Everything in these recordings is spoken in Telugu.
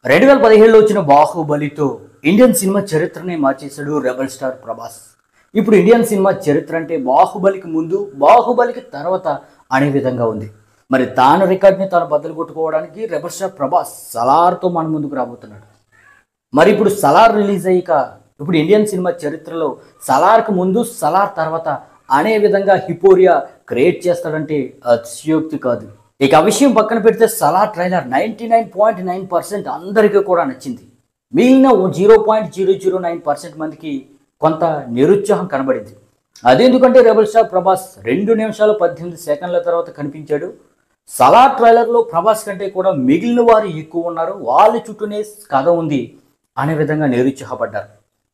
రెండు వేల పదిహేడులో వచ్చిన బాహుబలితో ఇండియన్ సినిమా చరిత్రనే మార్చేశాడు రెబల్ స్టార్ ప్రభాస్ ఇప్పుడు ఇండియన్ సినిమా చరిత్ర అంటే బాహుబలికి ముందు బాహుబలికి తర్వాత అనే విధంగా ఉంది మరి తాను రికార్డ్ని తాను బద్దలు కొట్టుకోవడానికి రెబల్ స్టార్ ప్రభాస్ సలార్తో మన ముందుకు రాబోతున్నాడు మరి ఇప్పుడు సలార్ రిలీజ్ అయ్యాక ఇప్పుడు ఇండియన్ సినిమా చరిత్రలో సలార్కు ముందు సలార్ తర్వాత అనే విధంగా హిపోరియా క్రియేట్ చేస్తాడంటే అతిశయోక్తి కాదు ఇక ఆ విషయం పక్కన పెడితే Salaar trailer ninety nine point nine percent అందరికీ కూడా నచ్చింది మిగిలిన zero point zero zero nine percent మందికి కొంత నిరుత్సాహం కనబడింది అదెందుకంటే రెబల్ స్టార్ ప్రభాస్ రెండు నిమిషాలు పద్దెనిమిది సెకండ్ల తర్వాత కనిపించాడు సలార్ ట్రైలర్లో ప్రభాస్ కంటే కూడా మిగిలిన వారు ఎక్కువ ఉన్నారు వాళ్ళ చుట్టూనే కథ ఉంది అనే విధంగా నిరుత్సాహపడ్డారు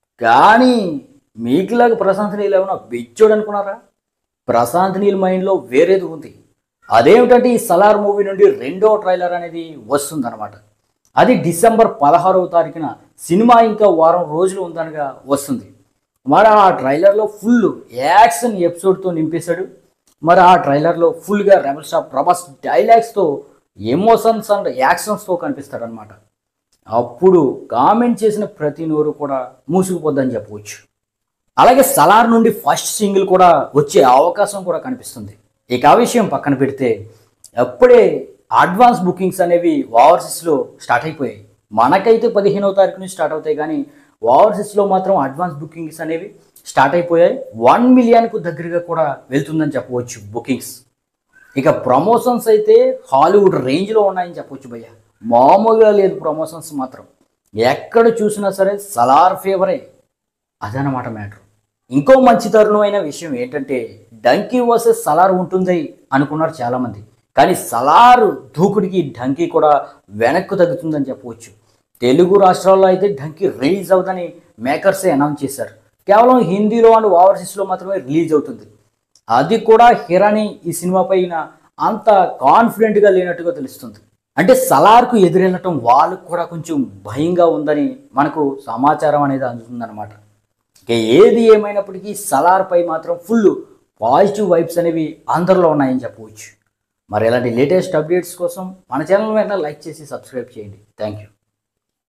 కానీ మీకులాగా ప్రశాంత్ నీళ్ళు ఏమైనా బిచ్చోడు అనుకున్నారా ప్రశాంత్ నీల్ మైండ్లో వేరేది ఉంది అదేమిటంటే ఈ సలార్ మూవీ నుండి రెండో ట్రైలర్ అనేది వస్తుందన్నమాట అది డిసెంబర్ పదహారవ తారీఖున సినిమా ఇంకా వారం రోజులు ఉందనగా వస్తుంది మరి ఆ ట్రైలర్లో ఫుల్ యాక్షన్ ఎపిసోడ్తో నింపేశాడు మరి ఆ ట్రైలర్లో ఫుల్గా రెబల్ స్టార్ ప్రభాస్ డైలాగ్స్తో ఎమోషన్స్ అండ్ యాక్షన్స్తో కనిపిస్తాడనమాట అప్పుడు కామెంట్ చేసిన ప్రతి నోరు కూడా మూసుకుపోద్దని చెప్పవచ్చు అలాగే సలార్ నుండి ఫస్ట్ సింగిల్ కూడా వచ్చే అవకాశం కూడా కనిపిస్తుంది ఇక ఆ విషయం పక్కన పెడితే అప్పుడే అడ్వాన్స్ బుకింగ్స్ అనేవి ఓవర్సీస్లో స్టార్ట్ అయిపోయాయి మనకైతే పదిహేనవ తారీఖు నుంచి స్టార్ట్ అవుతాయి కానీ ఓవర్సీస్లో మాత్రం అడ్వాన్స్ బుకింగ్స్ అనేవి స్టార్ట్ అయిపోయాయి వన్ మిలియన్కు దగ్గరగా కూడా వెళ్తుందని చెప్పవచ్చు బుకింగ్స్ ఇక ప్రమోషన్స్ అయితే హాలీవుడ్ రేంజ్లో ఉన్నాయని చెప్పొచ్చు భయ్య మామూలుగా లేదు ప్రమోషన్స్ మాత్రం ఎక్కడ చూసినా సరే సలార్ ఫేవరే అదనమాట మ్యాటర్ ఇంకో మంచి తరుణమైన విషయం ఏంటంటే డంకీ వర్సెస్ సలార్ ఉంటుంది అనుకున్నారు చాలామంది కానీ సలార్ దూకుడికి డంకీ కూడా వెనక్కు తగ్గుతుందని చెప్పవచ్చు తెలుగు రాష్ట్రాల్లో అయితే డంకీ రిలీజ్ అవుతుందని మేకర్సే అనౌన్స్ చేశారు కేవలం హిందీలో అండ్ ఓవర్సీస్లో మాత్రమే రిలీజ్ అవుతుంది అది కూడా హిరాని ఈ సినిమా పైన అంత కాన్ఫిడెంట్గా లేనట్టుగా తెలుస్తుంది అంటే సలార్కు ఎదురెళ్ళటం వాళ్ళకు కూడా కొంచెం భయంగా ఉందని మనకు సమాచారం అనేది అందుతుందన్నమాట ఇక ఏది ఏమైనప్పటికీ సలార్పై మాత్రం ఫుల్ పాజిటివ్ వైబ్స్ అనేవి అందరిలో ఉన్నాయని చెప్పవచ్చు మరి ఇలాంటి లేటెస్ట్ అప్డేట్స్ కోసం మన ఛానల్ వెంటనే లైక్ చేసి సబ్స్క్రైబ్ చేయండి థ్యాంక్ యూ